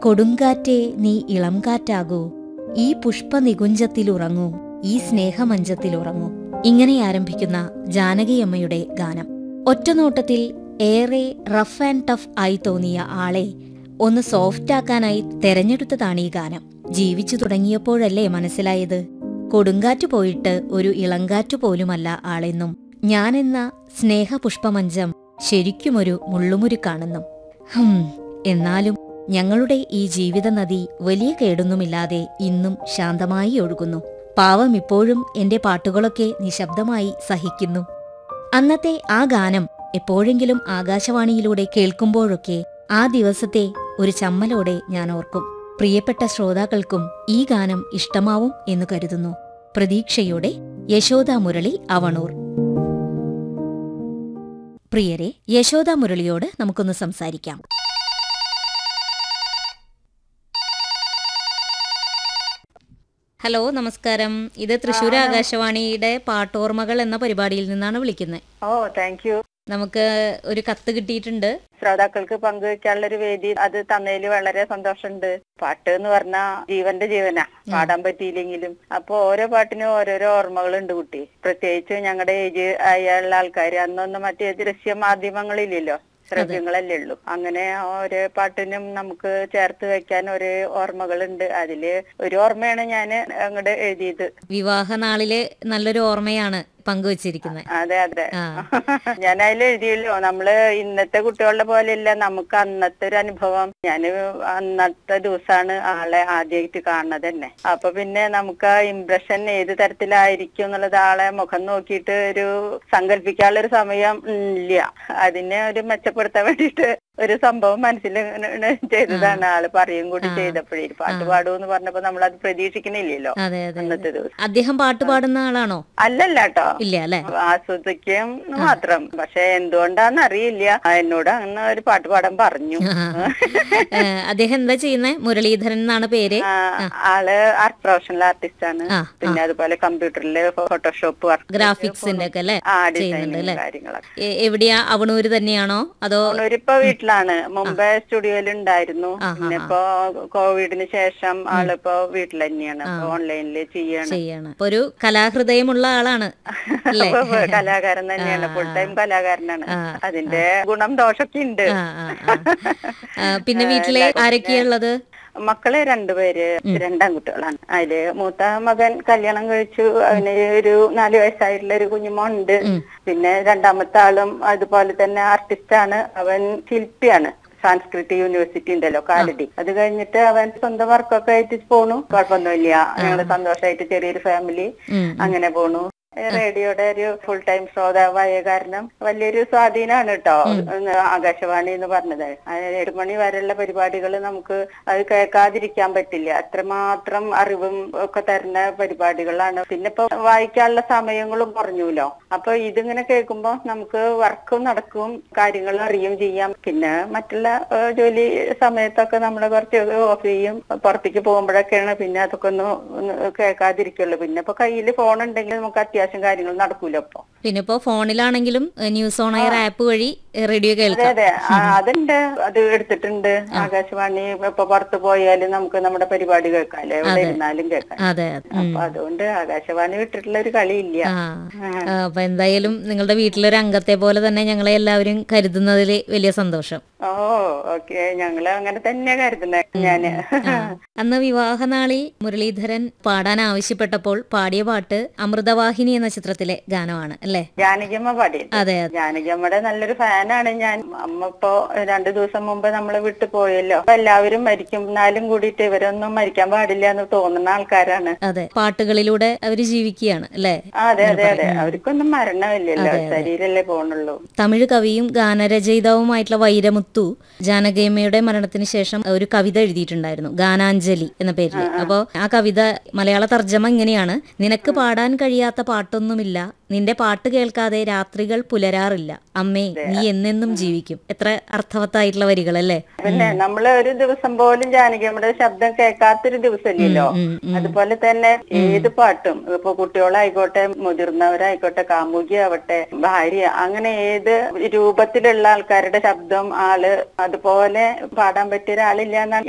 കൊടുങ്കാറ്റേ നീ ഇളം കാറ്റാകൂ ഈ പുഷ്പനികുഞ്ചത്തിലുറങ്ങൂ ഈ സ്നേഹമഞ്ചത്തിലുറങ്ങൂ ഇങ്ങനെ ആരംഭിക്കുന്ന ജാനകിയമ്മയുടെ ഗാനം ഒറ്റനോട്ടത്തിൽ ഏറെ റഫ് ആൻഡ് ടഫ് ആയി തോന്നിയ ആളെ ഒന്ന് സോഫ്റ്റാക്കാനായി തെരഞ്ഞെടുത്തതാണ് ഈ ഗാനം ജീവിച്ചു തുടങ്ങിയപ്പോഴല്ലേ മനസ്സിലായത് കൊടുങ്കാറ്റ് പോയിട്ട് ഒരു ഇളങ്കാറ്റ് പോലുമല്ല ആളെന്നും ഞാനെന്ന സ്നേഹപുഷ്പമഞ്ചം ശരിക്കുമൊരു മുള്ളുമുരുക്കാണെന്നും ഹും എന്നാലും ഞങ്ങളുടെ ഈ ജീവിത നദി വലിയ കേടൊന്നുമില്ലാതെ ഇന്നും ശാന്തമായി ഒഴുകുന്നു പാവം ഇപ്പോഴും എന്റെ പാട്ടുകളൊക്കെ നിശബ്ദമായി സഹിക്കുന്നു അന്നത്തെ ആ ഗാനം എപ്പോഴെങ്കിലും ആകാശവാണിയിലൂടെ കേൾക്കുമ്പോഴൊക്കെ ആ ദിവസത്തെ ഒരു ചമ്മലോടെ ഞാൻ ഓർക്കും പ്രിയപ്പെട്ട ശ്രോതാക്കൾക്കും ഈ ഗാനം ഇഷ്ടമാവും എന്ന് കരുതുന്നു പ്രതീക്ഷയോടെ യശോദ മുരളി അവണൂർ പ്രിയരെ യശോദ മുരളിയോട് നമുക്കൊന്ന് സംസാരിക്കാം ഹലോ നമസ്കാരം ഇത് തൃശൂർ ആകാശവാണിയുടെ പാട്ടോർമകൾ എന്ന പരിപാടിയിൽ നിന്നാണ് വിളിക്കുന്നത് ഓ താങ്ക് യു നമുക്ക് ഒരു കത്ത് കിട്ടിയിട്ടുണ്ട് ശ്രോതാക്കൾക്ക് പങ്കുവെക്കാനുള്ള ഒരു വേദി അത് തന്നതിൽ വളരെ സന്തോഷമുണ്ട് പാട്ട് എന്ന് പറഞ്ഞാ ജീവന്റെ ജീവനാ പാടാൻ പറ്റിയില്ലെങ്കിലും അപ്പൊ ഓരോ പാട്ടിനും ഓരോരോ ഓർമ്മകളുണ്ട് കുട്ടി പ്രത്യേകിച്ച് ഞങ്ങളുടെ ഏജ് ആയുള്ള ആൾക്കാർ അന്നൊന്നും മറ്റേ ദൃശ്യ മാധ്യമങ്ങളില്ലല്ലോ ശ്രവ്യങ്ങളല്ലേ ഉള്ളൂ അങ്ങനെ ഓരോ പാട്ടിനും നമുക്ക് ചേർത്ത് വെക്കാൻ ഒരു ഓർമ്മകളുണ്ട് അതില് ഒരു ഓർമ്മയാണ് ഞാൻ അങ്ങോട്ട് എഴുതിയത് വിവാഹ നാളില് നല്ലൊരു ഓർമ്മയാണ് പങ്കുവച്ചിരിക്കുന്നത് അതെ അതെ ആ. ഞാൻ അതിൽ എഴുതിയല്ലോ നമ്മള് ഇന്നത്തെ കുട്ടികളുടെ പോലെയല്ല നമുക്ക് അന്നത്തെ ഒരു അനുഭവം ഞാന് അന്നത്തെ ദിവസമാണ് ആളെ ആദ്യമായിട്ട് കാണുന്നത് തന്നെ അപ്പൊ പിന്നെ നമുക്ക് ആ ഇംപ്രഷൻ ഏത് തരത്തിലായിരിക്കും എന്നുള്ളത് ആളെ മുഖം നോക്കിയിട്ട് ഒരു സങ്കല്പിക്കാനുള്ള ഒരു സമയം ഇല്ല അതിനെ ഒരു മെച്ചപ്പെടുത്താൻ വേണ്ടിയിട്ട് ഒരു സംഭവം മനസ്സിൽ ഇങ്ങനെ ചെയ്തതാണ് ആള് പറയും കൂടി ചെയ്തപ്പോഴേ പാട്ട് പാടുമെന്ന് പറഞ്ഞപ്പോ നമ്മൾ അത് പ്രതീക്ഷിക്കണില്ലല്ലോ അതെ അതെ അന്നത്തെ ദിവസം അദ്ദേഹം പാട്ട് പാടുന്ന ആളാണോ അല്ലല്ല കേട്ടോ ഇല്ല അല്ലെ ആസ്വദിക്കും മാത്രം പക്ഷെ എന്തുകൊണ്ടാന്ന് അറിയില്ല എന്നോട് അങ്ങനെ ഒരു പാട്ട് പാടാൻ പറഞ്ഞു അദ്ദേഹം എന്താ ചെയ്യുന്നത് മുരളീധരൻ എന്നാണ് പേര് ആ, ആള് ആർട്ട് പ്രൊഫഷണൽ ആർട്ടിസ്റ്റ് ആണ് ആ, പിന്നെ അതുപോലെ കമ്പ്യൂട്ടറില് ഫോട്ടോഷോപ്പ് വർക്ക് ഗ്രാഫിക്സിന്റെ ഒക്കെ അല്ലെ ആ ചെയ്യുന്നുണ്ട് ഡിസൈനിങ് അല്ലെ കാര്യങ്ങളൊക്കെ എ- എവിടെയാ അവണൂര് തന്നെയാണോ അതോ ഇപ്പൊ വീട്ടിലാണ് മുമ്പേ സ്റ്റുഡിയോയിൽ ഉണ്ടായിരുന്നു ആ, ആ, പിന്നെ ഇപ്പൊ കോവിഡിന് ശേഷം ആളിപ്പോ വീട്ടിൽ തന്നെയാണ് ഓൺലൈനിൽ ചെയ്യാണ് ചെയ്യാണ് അപ്പൊ ഒരു കലാഹൃദയമുള്ള ആളാണ് അല്ലേ അപ്പൊ കലാകാരൻ തന്നെയാണ് ഫുൾ ടൈം കലാകാരനാണ് ആ, അതിന്റെ ഗുണം ദോഷമൊക്കെ ഉണ്ട് ആ, ആ, ആ. ആ, പിന്നെ വീട്ടിലെ ആരൊക്കെയാ ഉള്ളത് മക്കള് രണ്ടുപേര് രണ്ടാൺകുട്ടികളാണ് അതില് മൂത്ത മകൻ കല്യാണം കഴിച്ചു അവന് ഒരു നാല് വയസ്സായിട്ടുള്ള ഒരു കുഞ്ഞുമോനുണ്ട് പിന്നെ രണ്ടാമത്തെ ആളും അതുപോലെ തന്നെ ആർട്ടിസ്റ്റ് ആണ് അവൻ ശില്പിയാണ് സാൻസ്ക്രിറ്റ് യൂണിവേഴ്സിറ്റി ഉണ്ടല്ലോ കാലടി അത് കഴിഞ്ഞിട്ട് അവൻ സ്വന്തം വർക്കൊക്കെ ആയിട്ട് പോണു കുഴപ്പമൊന്നുമില്ല ഞങ്ങള് സന്തോഷമായിട്ട് ചെറിയൊരു ഫാമിലി ഉം. അങ്ങനെ പോണു റേഡിയോയുടെ ഒരു ഫുൾ ടൈം ശ്രോതാവായ കാരണം വലിയൊരു സ്വാധീനമാണ് കേട്ടോ ആകാശവാണി എന്ന് പറഞ്ഞത് അത് ഏഴ് മണി വരെയുള്ള പരിപാടികൾ നമുക്ക് അത് കേൾക്കാതിരിക്കാൻ പറ്റില്ല അത്രമാത്രം അറിവും ഒക്കെ തരുന്ന പരിപാടികളാണ് പിന്നെ ഇപ്പൊ വായിക്കാനുള്ള സമയങ്ങളും കുറഞ്ഞൂലോ അപ്പൊ ഇതിങ്ങനെ കേൾക്കുമ്പോ നമുക്ക് വർക്കും നടക്കും കാര്യങ്ങൾ അറിയും ചെയ്യാം പിന്നെ മറ്റുള്ള ഏഹ്, ജോലി സമയത്തൊക്കെ നമ്മൾ കുറച്ച് ഓഫ് ചെയ്യും പുറത്തേക്ക് പോകുമ്പോഴൊക്കെയാണ് പിന്നെ അതൊക്കെ ഒന്ന് ഒന്ന് കേൾക്കാതിരിക്കുള്ളൂ പിന്നെ ഇപ്പൊ കയ്യിൽ ഫോൺ ഉണ്ടെങ്കിൽ നമുക്ക് അത്യാവശ്യം കാര്യങ്ങൾ നടക്കൂലോ ഇപ്പൊ പിന്നെ ഇപ്പോ ഫോണിലാണെങ്കിലും ഏ, ന്യൂസ് ഓൺ എയർ ആപ്പ് വഴി ഏ, റേഡിയോ അതെ കേൾക്കാം അതെ ആ, അതുണ്ട് അത് എടുത്തിട്ടുണ്ട് ആകാശവാണി ഇപ്പൊ പുറത്ത് പോയാലും നമുക്ക് നമ്മുടെ പരിപാടി കേൾക്കാലോ എവിടെ ഇരുന്നാലും കേൾക്കാം അതെ അതെ. ഉം. അപ്പൊ അതുകൊണ്ട് ആകാശവാണി വിട്ടിട്ടുള്ള ഒരു കളിയില്ല ആ ആ, അപ്പൊ എന്തായാലും നിങ്ങളുടെ വീട്ടിലൊരു അംഗത്തെ പോലെ തന്നെ ഞങ്ങളെ എല്ലാവരും കരുതുന്നതിൽ വലിയ സന്തോഷം ഓ ഓക്കെ ഞങ്ങള് അങ്ങനെ തന്നെയാ കരുതുന്നത് ഞാന് ആ. അന്ന് വിവാഹനാളി മുരളീധരൻ പാടാൻ ആവശ്യപ്പെട്ടപ്പോൾ പാടിയ പാട്ട് അമൃതവാഹിനി എന്ന ചിത്രത്തിലെ ഗാനമാണ് അല്ലേ ജാനകിയമ്മ പാടിയത് അതെ അതെ ജാനകിയമ്മയുടെ നല്ലൊരു ഫാനാണ് ഞാൻ അമ്മ ഇപ്പോ രണ്ടു ദിവസം മുമ്പ് നമ്മളെ വിട്ടു പോയല്ലോ അപ്പൊ എല്ലാവരും മരിക്കും എന്നാലും കൂടിയിട്ട് ഇവരൊന്നും മരിക്കാൻ പാടില്ല എന്ന് തോന്നുന്ന ആൾക്കാരാണ് അതെ പാട്ടുകളിലൂടെ അവര് ജീവിക്കുകയാണ് അല്ലേ ആ, അതെ അതെ അതെ അവർക്കൊന്നും മരണമില്ലല്ലോ ശരീരല്ലേ പോണുള്ളൂ തമിഴ് കവിയും ഗാനരചയിതാവുമായിട്ടുള്ള വൈരമുത്തു ജാനകിയമ്മയുടെ മരണത്തിന് ശേഷം ഒരു കവിത എഴുതിയിട്ടുണ്ടായിരുന്നു ഗാനാഞ്ജലി എന്ന പേരിൽ അപ്പോ ആ കവിത മലയാള തർജ്ജമ ഇങ്ങനെയാണ് നിനക്ക് പാടാൻ കഴിയാത്ത പാട്ടൊന്നുമില്ല നിന്റെ പാട്ട് കേൾക്കാതെ രാത്രികൾ പുലരാറില്ല അമ്മേ നീ എന്നെന്നും ജീവിക്കും എത്ര അർത്ഥവത്തായിട്ടുള്ള വരികളല്ലേ പിന്നെ നമ്മള് ഒരു ദിവസം പോലും ജാനകിയമ്മയുടെ ശബ്ദം കേൾക്കാത്തൊരു ദിവസമില്ലല്ലോ ഉം, ഉം. അതുപോലെ തന്നെ ഏത് പാട്ടും ഇപ്പൊ കുട്ടികളായിക്കോട്ടെ മുതിർന്നവരായിക്കോട്ടെ കാമുകി ആവട്ടെ ഭാര്യ അങ്ങനെ ഏത് രൂപത്തിലുള്ള ആൾക്കാരുടെ ശബ്ദം ആള് അതുപോലെ പാടാൻ പറ്റിയ ഒരാളില്ല എന്നാണ്